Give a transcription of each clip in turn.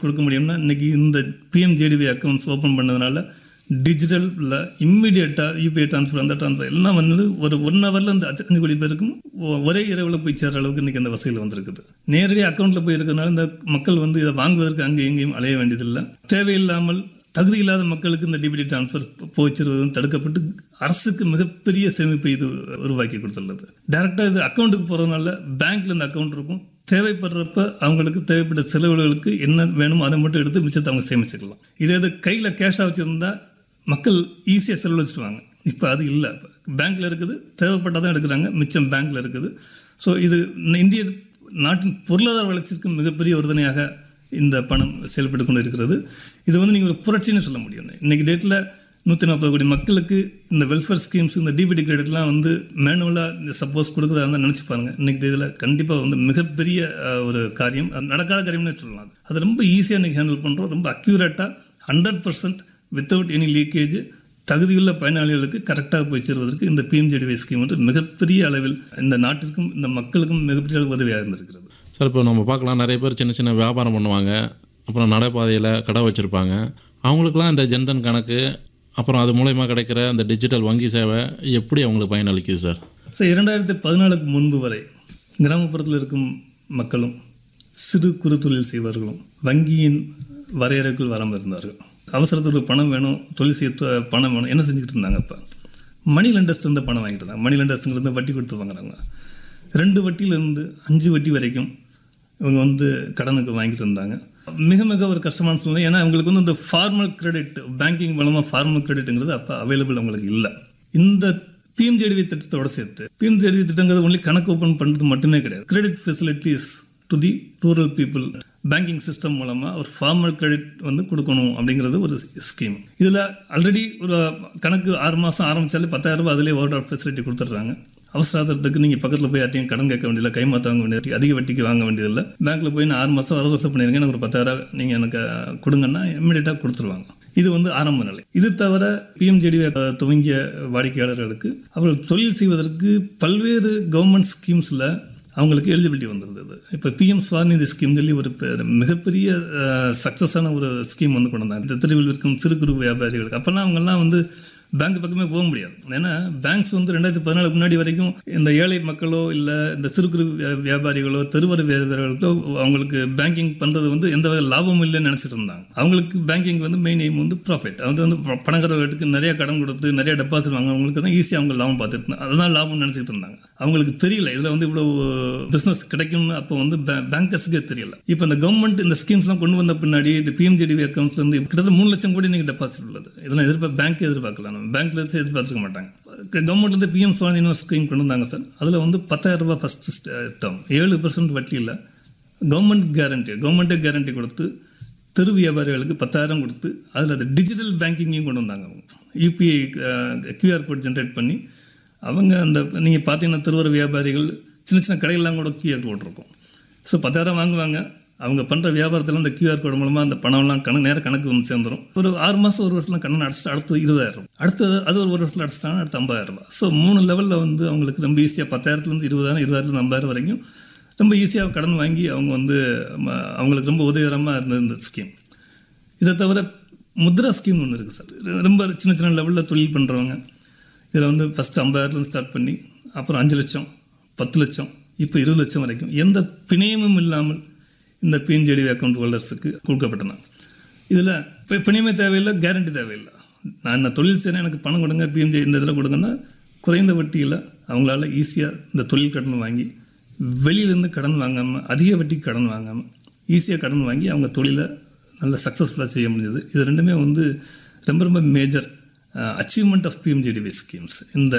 கொடுக்க முடியும்னா இன்னைக்கு இந்த பிஎம்ஜேடிவி அக்கௌண்ட்ஸ் ஓப்பன் பண்ணதுனால டிஜிட்டலில் இம்மிடியட்டாக யூபிஐ ட்ரான்ஸ்ஃபர் அந்த ட்ரான்ஸ்ஃபர் எல்லாம் வந்து ஒரு ஒன் ஹவரில் அந்த அஞ்சு கோடி பேருக்கும் ஒ- ஒரே இரவில் போய் சேர்ற அளவுக்கு இன்றைக்கி அந்த வசதியில் வந்திருக்குது நேரடியாக அக்கௌண்ட்டில் போய் இருக்கிறதுனால இந்த மக்கள் வந்து இதை வாங்குவதற்கு அங்கே எங்கேயும் அலைய வேண்டியதில்லை தேவையில்லாமல் தகுதி இல்லாத மக்களுக்கு இந்த டிபிடி ட்ரான்ஸ்ஃபர் போச்சிருவதும் தடுக்கப்பட்டு அரசுக்கு மிகப்பெரிய சேமிப்பை இது உருவாக்கி கொடுத்துள்ளது டைரெக்டாக இது அக்கௌண்ட்டுக்கு போகிறதுனால பேங்க்கில் இந்த அக்கௌண்ட் இருக்கும் தேவைப்படுறப்ப அவங்களுக்கு தேவைப்பட்ட செலவுகளுக்கு என்ன வேணுமோ அதை மட்டும் எடுத்து மிச்சத்தை அவங்க சேமிச்சுக்கலாம் இதே இது கையில் கேஷாக வச்சுருந்தா மக்கள் ஈஸியாக செலவு வச்சுருவாங்க இப்போ அது இல்லை பேங்க்கில் இருக்குது தேவைப்பட்டால் தான் எடுக்கிறாங்க மிச்சம் பேங்க்கில் இருக்குது ஸோ இது இந்திய நாட்டின் பொருளாதார வளர்ச்சிக்கு மிகப்பெரிய உறுதுணையாக இந்த பணம் செயல்பட்டு கொண்டு இருக்கிறது இது வந்து நீங்கள் ஒரு புரட்சின்னு சொல்ல முடியும் இன்றைக்கி டேட்டில் நூற்றி நாற்பது கோடி மக்களுக்கு இந்த வெல்ஃபேர் ஸ்கீம்ஸ் இந்த டிபிடி கிரெடிட்லாம் வந்து மேனுவலாக சப்போஸ் கொடுக்குறதா இருந்தால் நினச்சி பாருங்க இன்றைக்கி இதில் கண்டிப்பாக வந்து மிகப்பெரிய அஹ், ஒரு காரியம் அது நடக்காத காரியம்னே சொல்லலாம் அது. அது ரொம்ப ஈஸியாக இன்றைக்கி ஹேண்டில் பண்ணுறோம் ரொம்ப அக்யூரேட்டாக hundred percent without any leakage தகுதியுள்ள பயனாளிகளுக்கு கரெக்டாக போய் சேருவதற்கு இந்த பிஎம்ஜேடிவை ஸ்கீம் வந்து மிகப்பெரிய அளவில் இந்த நாட்டிற்கும் இந்த மக்களுக்கும் மிகப்பெரிய அளவு உதவியாக இருந்திருக்கிறது சார் இப்போ நம்ம பார்க்கலாம் நிறைய பேர் சின்ன சின்ன வியாபாரம் பண்ணுவாங்க அப்புறம் நடைபாதையில் கடை வச்சுருப்பாங்க அவங்களுக்குலாம் இந்த ஜன்தன் கணக்கு அப்புறம் அது மூலயமா கிடைக்கிற அந்த டிஜிட்டல் வங்கி சேவை எப்படி அவங்களுக்கு பயனளிக்குது சார் ஸோ இரண்டாயிரத்தி பதினாலுக்கு முன்பு வரை கிராமப்புறத்தில் இருக்கும் மக்களும் சிறு குறு தொழில் செய்வர்களும் வங்கியின் வரையறைக்குள் வராமல் இருந்தார்கள் அவசரத்துக்கு பணம் வேணும் தொழில் செய்ய த- பணம் வேணும் என்ன செஞ்சுக்கிட்டு இருந்தாங்க அப்போ மணி லெண்டர்ஸ்ட் வந்து பணம் வாங்கிட்டு இருந்தாங்க மணி லெண்டர்ஸ்ங்கிறது வட்டி கொடுத்து வாங்குறாங்க ரெண்டு வட்டியிலேருந்து அஞ்சு வட்டி வரைக்கும் இவங்க வந்து கடனுக்கு வாங்கிட்டு இருந்தாங்க மிக மிக ஒரு கஷ்டமான சூழ்நிலை ஏன்னா அவங்களுக்கு வந்து இந்த ஃபார்மல் கிரெடிட் பேங்கிங் மூலமாக ஃபார்மல் கிரெடிட்டுங்கிறது அப்போ அவைலபிள் அவங்களுக்கு இல்லை இந்த பிஎம்ஜேடிவி திட்டத்தோட சேர்த்து பிஎம்ஜேடிவி திட்டங்கிறது ஒன்லி கணக்கு ஓப்பன் பண்ணுறது மட்டுமே கிடையாது credit facilities to the rural people banking system மூலமாக ஒரு ஃபார்மல் கிரெடிட் வந்து கொடுக்கணும் அப்படிங்கிறது ஒரு ஸ்கீம் இதில் ஆல்ரெடி ஒரு கணக்கு ஆறு மாதம் ஆரம்பித்தாலே பத்தாயிரம் ரூபாய் அதிலே ஓவர் ட்ராஃப்ட் ஃபெசிலிட்டி கொடுத்துட்றாங்க அவசரத்துக்கு நீங்கள் பக்கத்தில் போய் யார்ட்டையும் கடன் கேட்க வேண்டியதில்லை கைமாற்ற வாங்க வேண்டியது அதிக வட்டிக்கு வாங்க வேண்டியதில்லை பேங்க்கில் போய் நான் ஆறு மாதம் வர வருஷம் பண்ணியிருக்கேன் எனக்கு ஒரு பத்தாயிரம் நீங்கள் எனக்கு கொடுங்கன்னா இம்மிடியட்டாக கொடுத்துருவாங்க இது வந்து ஆரம்ப நிலை இது தவிர பிஎம்ஜேடி துவங்கிய வாடிக்கையாளர்களுக்கு அவர்கள் தொழில் செய்வதற்கு பல்வேறு கவர்மெண்ட் ஸ்கீம்ஸில் அவங்களுக்கு எலிஜிபிலிட்டி வந்திருந்தது இப்போ பிஎம் ஸ்வாநிதி ஸ்கீம் சொல்லி ஒரு பெ- மிகப்பெரிய சக்ஸஸான ஒரு ஸ்கீம் வந்து கொண்டு வந்தாங்க இந்த தெருவில் இருக்கும் சிறு குறு வியாபாரிகளுக்கு அப்போல்லாம் அவங்கெல்லாம் வந்து பேங்க் பக்கமே போக முடியாது ஏன்னா பேங்க்ஸ் வந்து ரெண்டாயிரத்தி பதினாலுக்கு முன்னாடி வரைக்கும் இந்த ஏழை மக்களோ இல்லை இந்த சிறு குறு வியா- வியாபாரிகளோ தெருவர வியாபாரிகளுக்கோ அவங்களுக்கு பேங்கிங் பண்ணுறது வந்து எந்த வகை லாபமும் இல்லைன்னு நினச்சிட்டு இருந்தாங்க அவங்களுக்கு பேங்கிங் வந்து மெயின் எய்ம் வந்து ப்ராஃபிட் அது வந்து ப- பணக்காரர்களுக்கு நிறைய கடன் கொடுத்து நிறைய டெபாசிட் வாங்குறவங்களுக்கு தான் ஈஸியாக அவங்க லாபம் பார்த்துட்டு இருந்தாங்க அதுதான் லாபம்னு நினச்சிட்டு இருந்தாங்க அவங்களுக்கு தெரியல இதில் வந்து இவ்வளோ பிஸ்னஸ் கிடைக்கும்னு அப்போ வந்து பேங்கர்ஸுக்கே தெரியல இப்போ இந்த கவர்மெண்ட் இந்த ஸ்கீம்ஸ்லாம் கொண்டு வந்த பின்னாடி இந்த பிஎம்ஜிடிவி அக்கௌண்ட்ஸ்ல இருந்து கிட்டத்தட்ட மூணு லட்சம் கோடி நீங்கள் டெபாசிட் உள்ளது இதெல்லாம் எதிர்பார்க்க பேங்க் எதிர்பார்க்கலாம் நம்ம பேங்க்ல இருந்து எதிர்பார்த்துக்க மாட்டாங்க கவர்மெண்ட் வந்து பிஎம் சுவாமினோ ஸ்கீம் கொண்டு வந்தாங்க சார் அதில் வந்து பத்தாயிரம் ரூபாய் ஃபர்ஸ்ட் டேர்ம் ஏழு பர்சன்ட் வட்டி இல்லை கவர்மெண்ட் கேரண்டி கவர்மெண்ட்டே கேரண்டி கொடுத்து தெரு வியாபாரிகளுக்கு பத்தாயிரம் கொடுத்து அதில் அது டிஜிட்டல் பேங்கிங்கையும் கொண்டு வந்தாங்க அவங்க யூபிஐ கியூஆர் கோட் ஜென்ரேட் பண்ணி அவங்க அந்த நீங்கள் பார்த்தீங்கன்னா தெருவோர வியாபாரிகள் சின்ன சின்ன கடைகள்லாம் கூட கியூஆர் கோட் இருக்கும் ஸோ பத்தாயிரம் வாங்குவாங்க அவங்க பண்ணுற வியாபாரத்தில் அந்த கியூஆர் கோடு மூலமாக அந்த பணம்லாம் கணக்கு நேர கணக்கு வந்து சேர்ந்துடும் ஒரு ஆறு மாதம் ஒரு வருஷத்துல கடன் அடிச்சுட்டு அடுத்து இருபதாயிரம் அடுத்து அது ஒரு ஒரு வருஷத்தில் அடிச்சிட்டாங்க அடுத்து ஐம்பதாயிரம் ரூபாய் ஸோ மூணு லெவலில் வந்து அவங்களுக்கு ரொம்ப ஈஸியாக பத்தாயிரத்துலேருந்து இருபதாயிரம் இருபதாயிரத்துலேருந்து ஐம்பதாயிரம் வரைக்கும் ரொம்ப ஈஸியாக கடன் வாங்கி அவங்க வந்து ம, அவங்களுக்கு ரொம்ப உதவிகரமாக இருந்தது இந்த ஸ்கீம் இதை தவிர முத்ரா ஸ்கீம் ஒன்று இருக்குது சார் ரொம்ப சின்ன சின்ன லெவலில் தொழில் பண்ணுறவங்க இதில் வந்து ஃபஸ்ட்டு ஐம்பதாயிரத்துலேருந்து ஸ்டார்ட் பண்ணி அப்புறம் அஞ்சு லட்சம் பத்து லட்சம் இப்போ இருபது லட்சம் வரைக்கும் எந்த பிணையமும் இல்லாமல் இந்த பிஎன்ஜேடி அக்கௌண்ட் ஹோல்டர்ஸுக்கு கொடுக்கப்பட்டன இதில் இப்போ பிணையமே தேவையில்லை கேரண்டி தேவையில்லை நான் இந்த தொழில் செய்கிறேன் எனக்கு பணம் கொடுங்க பிஎம்ஜே இந்த இதில் கொடுங்கன்னா குறைந்த வட்டியில் அவங்களால ஈஸியாக இந்த தொழில் கடன் வாங்கி வெளியிலேருந்து கடன் வாங்காமல் அதிக வட்டிக்கு கடன் வாங்காமல் ஈஸியாக கடன் வாங்கி அவங்க தொழிலை நல்ல சக்ஸஸ்ஃபுல்லாக செய்ய முடிஞ்சது இது ரெண்டுமே வந்து ரொம்ப ரொம்ப major achievement of PMJDY schemes இந்த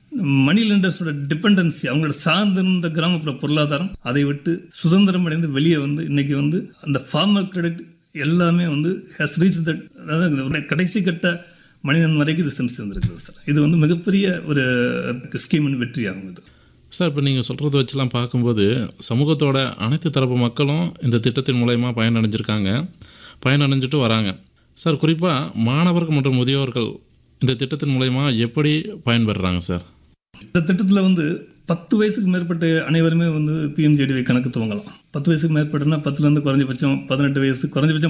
மணி லெண்டர்ஸோட டிபெண்டன்சி அவங்களோட சார்ந்திருந்த கிராமப்புற பொருளாதாரம் அதை விட்டு சுதந்திரம் அடைந்து வெளியே வந்து இன்னைக்கு வந்து அந்த ஃபார்மல் கிரெடிட் எல்லாமே வந்து ஹேஸ் ரீச் தட் அதாவது ஒரு கடைசி கட்ட மனிதன் வரைக்கும் இது சென்று சேர்ந்திருக்குது சார் இது வந்து மிகப்பெரிய ஒரு ஸ்கீமின் வெற்றியாகும் இது சார் இப்போ நீங்கள் சொல்கிறத வச்சுலாம் பார்க்கும்போது சமூகத்தோட அனைத்து தரப்பு மக்களும் இந்த திட்டத்தின் மூலயமா பயனடைஞ்சிருக்காங்க பயனடைஞ்சிட்டு வராங்க சார் குறிப்பாக மாணவர்கள் மற்றும் முதியோர்கள் இந்த திட்டத்தின் மூலயமா எப்படி பயன்பெறுறாங்க சார் இந்த திட்டத்தில் வந்து பத்து வயசுக்கு மேற்பட்ட அனைவருமே வந்து பிஎம்ஜேடிவை கணக்கு துவங்கலாம் பத்து வயசுக்கு மேற்பட்டனா பத்துலேருந்து குறைஞ்சபட்சம் பதினெட்டு வயசு குறைஞ்சபட்சம்